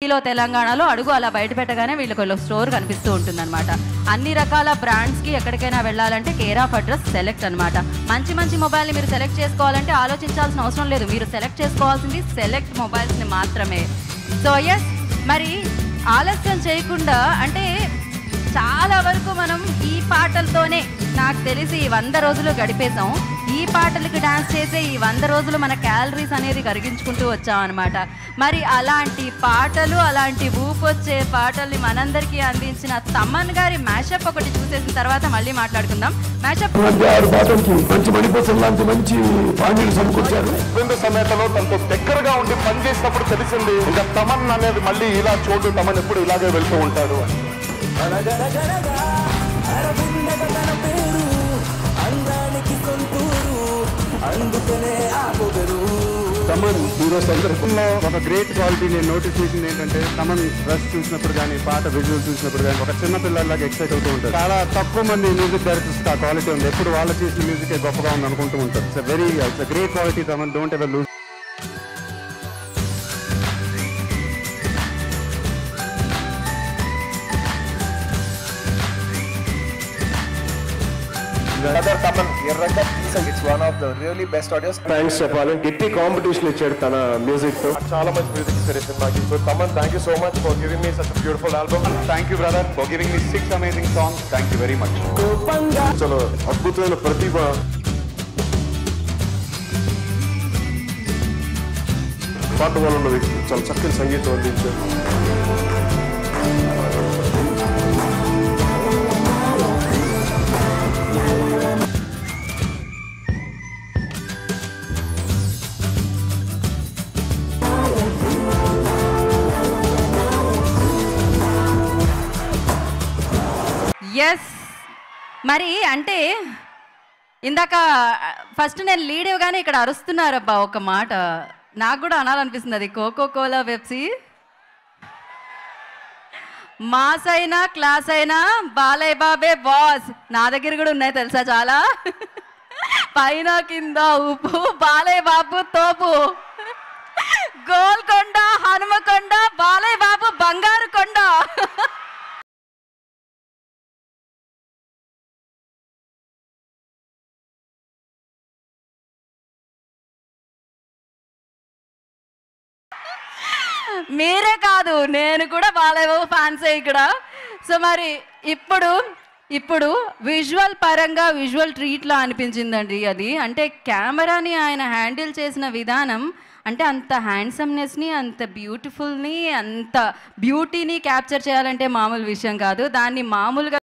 ఏపీలో తెలంగాణలో అడుగు అలా బయట పెట్టగానే వీళ్ళకి ఒక స్టోర్ కనిపిస్తూ ఉంటుందన్నమాట అన్ని రకాల బ్రాండ్స్కి ఎక్కడికైనా వెళ్ళాలంటే కేర్ ఆఫ్ అడ్రస్ సెలెక్ట్ అనమాట మంచి మంచి మొబైల్ని మీరు సెలెక్ట్ చేసుకోవాలంటే ఆలోచించాల్సిన అవసరం లేదు మీరు సెలెక్ట్ చేసుకోవాల్సింది సెలెక్ట్ మొబైల్స్ని మాత్రమే సో ఎస్ మరి ఆలస్యం చేయకుండా అంటే చాలా వరకు మనం ఈ పాటలతోనే నాకు తెలిసి ఈ వంద రోజులు గడిపేసాం ఈ పాటలకి డాన్స్ చేసే ఈ వంద రోజులు మన క్యాలరీస్ అనేది కరిగించుకుంటూ వచ్చాం అనమాట మరి అలాంటి పాటలు అలాంటి ఊపు వచ్చే పాటల్ని మనందరికీ అందించిన తమన్ గారి మ్యాషప్ ఒకటి చూసేసిన తర్వాత మళ్ళీ మాట్లాడుకుందాం మ్యాషప్ మధ్య ఆరు పాటలకి మంచి మణిపూసం లాంటి మంచి పాండ్యులు సమకూర్చారు రెండు సమేతలో తనతో దగ్గరగా ఉండి పనిచేసినప్పుడు తెలిసింది ఇంకా తమన్ అనేది మళ్ళీ ఇలా చోటు తమన్ ఎప్పుడు ఇలాగే వెళ్తూ ఉంటాడు అని తమన్ హీరోస్ అందరూ ఒక గ్రేట్ క్వాలిటీ నేను నోటీస్ చేసింది ఏంటంటే తమన్ డ్రెస్ చూసినప్పుడు కానీ పాట విజువల్ చూసినప్పుడు కానీ ఒక చిన్న పిల్లలాగా ఎక్సైట్ అవుతూ ఉంటారు చాలా తక్కువ మంది మ్యూజిక్ డైరెక్టర్స్ ఆ క్వాలిటీ ఉంది ఎప్పుడు వాళ్ళు చేసిన మ్యూజిక్ గొప్పగా ఉంది అనుకుంటూ ఉంటారు it's very it's great quality Thaman don't ever lose brother Thaman ఎర్రగా it's one of the really best audios thanks చెప్పాలి గట్టి కాంపిటీషన్ ఇచ్చాడు తన మ్యూజిక్ తో చాలా మంచి మ్యూజిక్ ఇచ్చారు ఈ సినిమాకి so Thaman thank you so much for giving me such beautiful album thank you brother for giving me six amazing songs thank you very much చాలా అద్భుతమైన ప్రతిభ పాట వల్ల వ్యక్తి చాలా చక్కని సంగీతం అందించారు ఎస్ మరి అంటే ఇందాక ఫస్ట్ నేను లీడ్ ఇవ్వగానే ఇక్కడ అరుస్తున్నారబ్బా ఒక మాట నాకు కూడా అనాలనిపిస్తుంది అది కోకో కోలా వెబ్సీ మాస్ అయినా క్లాస్ అయినా బాలయ్య బాబే బాస్ నా దగ్గర కూడా ఉన్నాయి తెలుసా చాలా పైన కింద ఉప్పు బాలయ్య బాబు తోపు గోల్కొండ హనుమకొండ బాలయ్య బాబు బంగారు కొండ మీరే కాదు నేను కూడా బాలయ్య బాబు ఫ్యాన్సే ఇక్కడ సో మరి ఇప్పుడు ఇప్పుడు విజువల్ పరంగా విజువల్ ట్రీట్లా అనిపించిందండి అది అంటే కెమెరాని ఆయన హ్యాండిల్ చేసిన విధానం అంటే అంత హ్యాండ్సమ్నెస్ని అంత బ్యూటిఫుల్ని అంత బ్యూటీని క్యాప్చర్ చేయాలంటే మామూలు విషయం కాదు దాన్ని మామూలుగా